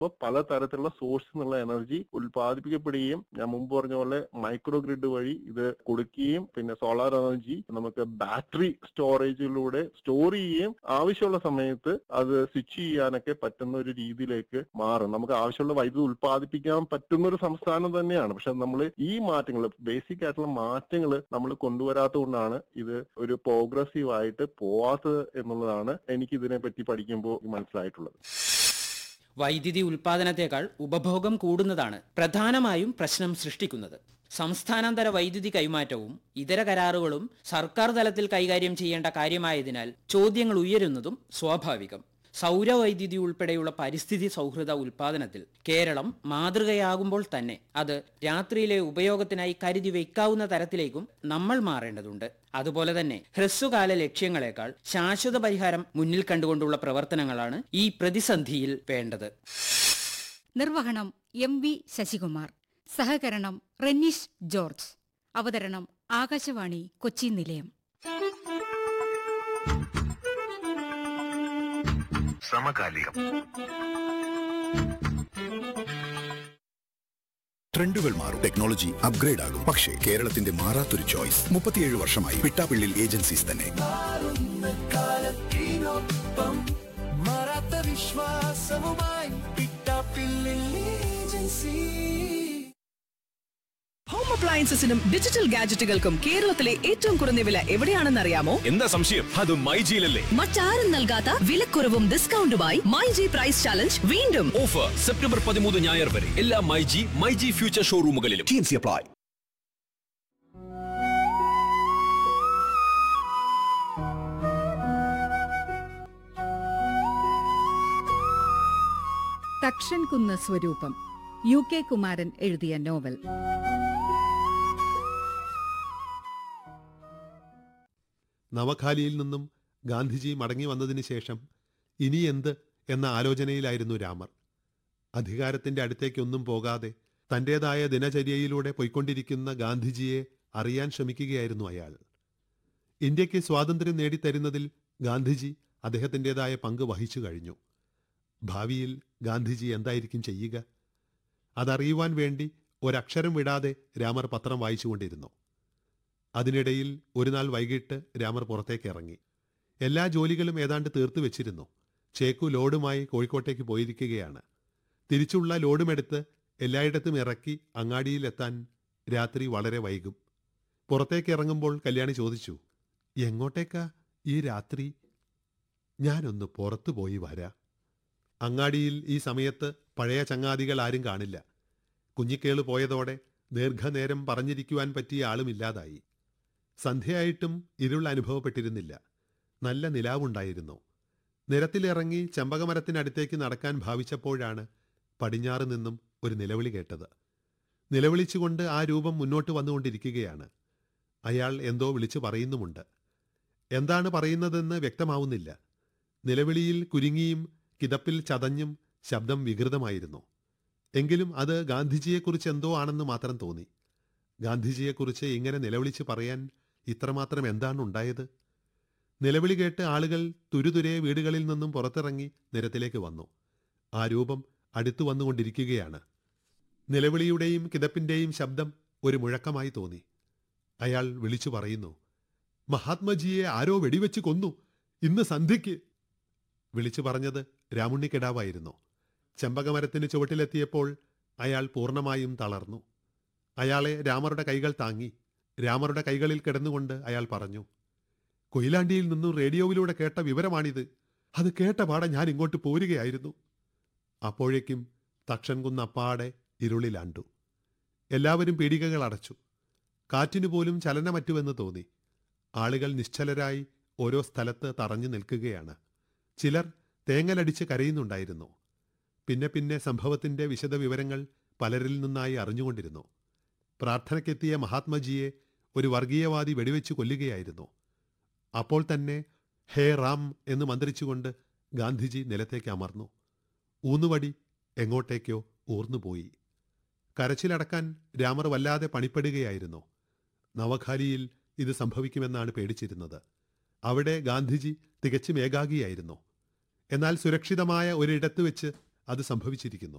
അപ്പോൾ പലതരത്തിലുള്ള സോഴ്സിൽ നിന്നുള്ള എനർജി ഉൽപ്പാദിപ്പിക്കപ്പെടുകയും ഞാൻ മുമ്പ് പറഞ്ഞ പോലെ മൈക്രോ ഗ്രിഡ് വഴി ഇത് കൊടുക്കുകയും പിന്നെ സോളാർ എനർജി നമുക്ക് ബാറ്ററി സ്റ്റോറേജിലൂടെ സ്റ്റോർ ചെയ്യുകയും ആവശ്യമുള്ള സമയത്ത് അത് സ്വിച്ച് ചെയ്യാനൊക്കെ പറ്റുന്ന ഒരു രീതിയിലേക്ക് മാറും നമുക്ക് ആവശ്യമുള്ള വൈദ്യുതി ഉൽപ്പാദിപ്പിക്കാൻ പറ്റുന്ന ഒരു സംസ്ഥാനം തന്നെയാണ് പക്ഷെ നമ്മൾ ഈ മാറ്റങ്ങൾ ബേസിക് ആയിട്ടുള്ള മാറ്റങ്ങൾ നമ്മൾ കൊണ്ടുവരാത്തത് കൊണ്ടാണ് ഇത് ഒരു പ്രോഗ്രസീവ് ആയിട്ട് പോവാത്തത് എന്നുള്ളതാണ് എനിക്ക് ഇതിനെ പറ്റി പഠിക്കുമ്പോൾ മനസ്സിലായിട്ടുള്ളത് വൈദ്യുതി ഉൽപാദനത്തേക്കാൾ ഉപഭോഗം കൂടുന്നതാണ് പ്രധാനമായും പ്രശ്നം സൃഷ്ടിക്കുന്നത് സംസ്ഥാനാന്തര വൈദ്യുതി കൈമാറ്റവും ഇതര കരാറുകളും സർക്കാർ തലത്തിൽ കൈകാര്യം ചെയ്യേണ്ട കാര്യമായതിനാൽ ചോദ്യങ്ങൾ ഉയരുന്നതും സ്വാഭാവികം സൗരവൈദ്യുതി ഉൾപ്പെടെയുള്ള പരിസ്ഥിതി സൗഹൃദ ഉൽപാദനത്തിൽ കേരളം മാതൃകയാകുമ്പോൾ തന്നെ അത് രാത്രിയിലെ ഉപയോഗത്തിനായി കരുതി വയ്ക്കാവുന്ന തരത്തിലേക്കും നമ്മൾ മാറേണ്ടതുണ്ട് അതുപോലെ തന്നെ ഹ്രസ്വകാല ലക്ഷ്യങ്ങളെക്കാൾ ശാശ്വത പരിഹാരം മുന്നിൽ കണ്ടുകൊണ്ടുള്ള പ്രവർത്തനങ്ങളാണ് ഈ പ്രതിസന്ധിയിൽ വേണ്ടത് നിർവഹണം എം വി ശശികുമാർ സഹകരണം റെനീഷ് ജോർജ് അവതരണം ആകാശവാണി കൊച്ചി നിലയം സമകാലികം ട്രെൻഡുകൾ മാറും ടെക്നോളജി അപ്ഗ്രേഡ് ആകും പക്ഷേ കേരളത്തിന്റെ മാറാത്തൊരു ചോയ്സ് മുപ്പത്തിയേഴ് വർഷമായി പിട്ടാപ്പിള്ളിൽ ഏജൻസീസ് തന്നെ മാറാത്ത വിശ്വാസവുമായി പിട്ടാപ്പിള്ളിൽ ഏജൻസി ഹോം അപ്ലയൻസസിനും ഡിജിറ്റൽ ഗാഡ്ജറ്റുകൾക്കും കേരളത്തിലെ ഏറ്റവും കുറഞ്ഞ വില എവിടെയാണെന്ന് അറിയാമോ എന്താ സംശയം അത് മൈജിയിലല്ലേ മറ്റാരും നൽകാത്ത വിലക്കുറവും ഡിസ്കൗണ്ടുമായി മൈ ജി പ്രൈസ് ചാലഞ്ച് വീണ്ടും ഓഫർ സെപ്റ്റംബർ പതിമൂന്ന് ഞായർ വരെ എല്ലാ മൈജി മൈജി ഫ്യൂച്ചർ ഷോറൂമുകളിലും ടി സി അപ്ലൈ തക്ഷൻ കുന്ന് സ്വരൂപം യു കെ കുമാരൻ എഴുതിയ നോവൽ നവഖാലിയിൽ നിന്നും ഗാന്ധിജി മടങ്ങി വന്നതിന് ശേഷം ഇനി എന്ത് എന്ന ആലോചനയിലായിരുന്നു രാമർ അധികാരത്തിന്റെ അടുത്തേക്കൊന്നും പോകാതെ തന്റേതായ ദിനചര്യയിലൂടെ പോയിക്കൊണ്ടിരിക്കുന്ന ഗാന്ധിജിയെ അറിയാൻ ശ്രമിക്കുകയായിരുന്നു അയാൾ ഇന്ത്യക്ക് സ്വാതന്ത്ര്യം നേടിത്തരുന്നതിൽ ഗാന്ധിജി അദ്ദേഹത്തിൻ്റെതായ പങ്ക് വഹിച്ചു കഴിഞ്ഞു ഭാവിയിൽ ഗാന്ധിജി എന്തായിരിക്കും ചെയ്യുക അതറിയുവാൻ വേണ്ടി ഒരക്ഷരം വിടാതെ രാമർ പത്രം വായിച്ചുകൊണ്ടിരുന്നു അതിനിടയിൽ ഒരു നാൾ വൈകിട്ട് രാമർ പുറത്തേക്ക് ഇറങ്ങി എല്ലാ ജോലികളും ഏതാണ്ട് തീർത്തു വെച്ചിരുന്നു ചേക്കു ലോഡുമായി കോഴിക്കോട്ടേക്ക് പോയിരിക്കുകയാണ് തിരിച്ചുള്ള ലോഡുമെടുത്ത് എല്ലായിടത്തും ഇറക്കി അങ്ങാടിയിലെത്താൻ രാത്രി വളരെ വൈകും പുറത്തേക്ക് ഇറങ്ങുമ്പോൾ കല്യാണി ചോദിച്ചു എങ്ങോട്ടേക്കാ ഈ രാത്രി ഞാനൊന്ന് പുറത്തു പോയി വരാം അങ്ങാടിയിൽ ഈ സമയത്ത് പഴയ ചങ്ങാതികൾ ആരും കാണില്ല കുഞ്ഞിക്കേള് പോയതോടെ ദീർഘനേരം പറഞ്ഞിരിക്കുവാൻ പറ്റിയ ആളുമില്ലാതായി സന്ധ്യയായിട്ടും ഇരുൾ അനുഭവപ്പെട്ടിരുന്നില്ല നല്ല നിലാവുണ്ടായിരുന്നു നിരത്തിലിറങ്ങി ചെമ്പകമരത്തിനടുത്തേക്ക് നടക്കാൻ ഭാവിച്ചപ്പോഴാണ് പടിഞ്ഞാറ് നിന്നും ഒരു നിലവിളി കേട്ടത് നിലവിളിച്ചുകൊണ്ട് ആ രൂപം മുന്നോട്ട് വന്നുകൊണ്ടിരിക്കുകയാണ് അയാൾ എന്തോ വിളിച്ചു പറയുന്നുമുണ്ട് എന്താണ് പറയുന്നതെന്ന് വ്യക്തമാവുന്നില്ല നിലവിളിയിൽ കുരുങ്ങിയും കിതപ്പിൽ ചതഞ്ഞും ശബ്ദം വികൃതമായിരുന്നു എങ്കിലും അത് ഗാന്ധിജിയെക്കുറിച്ച് എന്തോ ആണെന്ന് മാത്രം തോന്നി ഗാന്ധിജിയെക്കുറിച്ച് ഇങ്ങനെ നിലവിളിച്ച് പറയാൻ ഇത്രമാത്രം എന്താണ് ഉണ്ടായത് നിലവിളി കേട്ട് ആളുകൾ തുരുതുരെ വീടുകളിൽ നിന്നും പുറത്തിറങ്ങി നിരത്തിലേക്ക് വന്നു ആ രൂപം അടുത്തു വന്നുകൊണ്ടിരിക്കുകയാണ് നിലവിളിയുടെയും കിതപ്പിന്റെയും ശബ്ദം ഒരു മുഴക്കമായി തോന്നി അയാൾ വിളിച്ചു പറയുന്നു മഹാത്മജിയെ ആരോ വെടിവെച്ച് കൊന്നു ഇന്ന് സന്ധ്യയ്ക്ക് വിളിച്ചു പറഞ്ഞത് രാമുണ്ണിക്കിടാവായിരുന്നു ചെമ്പകമരത്തിന് ചുവട്ടിലെത്തിയപ്പോൾ അയാൾ പൂർണ്ണമായും തളർന്നു അയാളെ രാമറുടെ കൈകൾ താങ്ങി രാമറുടെ കൈകളിൽ കിടന്നുകൊണ്ട് അയാൾ പറഞ്ഞു കൊയിലാണ്ടിയിൽ നിന്നും റേഡിയോയിലൂടെ കേട്ട വിവരമാണിത് അത് കേട്ട പാടെ ഞാൻ ഇങ്ങോട്ട് പോരുകയായിരുന്നു അപ്പോഴേക്കും തക്ഷൻകുന്ന് അപ്പാടെ ഇരുളിലാണ്ടു എല്ലാവരും പീടികകൾ അടച്ചു കാറ്റിനു പോലും ചലനമറ്റുവെന്ന് തോന്നി ആളുകൾ നിശ്ചലരായി ഓരോ സ്ഥലത്ത് തറഞ്ഞു നിൽക്കുകയാണ് ചിലർ തേങ്ങലടിച്ച് കരയുന്നുണ്ടായിരുന്നു പിന്നെ പിന്നെ സംഭവത്തിന്റെ വിശദവിവരങ്ങൾ പലരിൽ നിന്നായി അറിഞ്ഞുകൊണ്ടിരുന്നു പ്രാർത്ഥനയ്ക്കെത്തിയ മഹാത്മജിയെ ഒരു വർഗീയവാദി വെടിവെച്ച് കൊല്ലുകയായിരുന്നു അപ്പോൾ തന്നെ ഹേ റാം എന്ന് മന്ത്രിച്ചുകൊണ്ട് ഗാന്ധിജി നിലത്തേക്ക് അമർന്നു ഊന്നുവടി എങ്ങോട്ടേക്കോ ഊർന്നുപോയി കരച്ചിലടക്കാൻ രാമർ വല്ലാതെ പണിപ്പെടുകയായിരുന്നു നവഖാലിയിൽ ഇത് സംഭവിക്കുമെന്നാണ് പേടിച്ചിരുന്നത് അവിടെ ഗാന്ധിജി തികച്ചും ഏകാഗിയായിരുന്നു എന്നാൽ സുരക്ഷിതമായ ഒരിടത്ത് വെച്ച് അത് സംഭവിച്ചിരിക്കുന്നു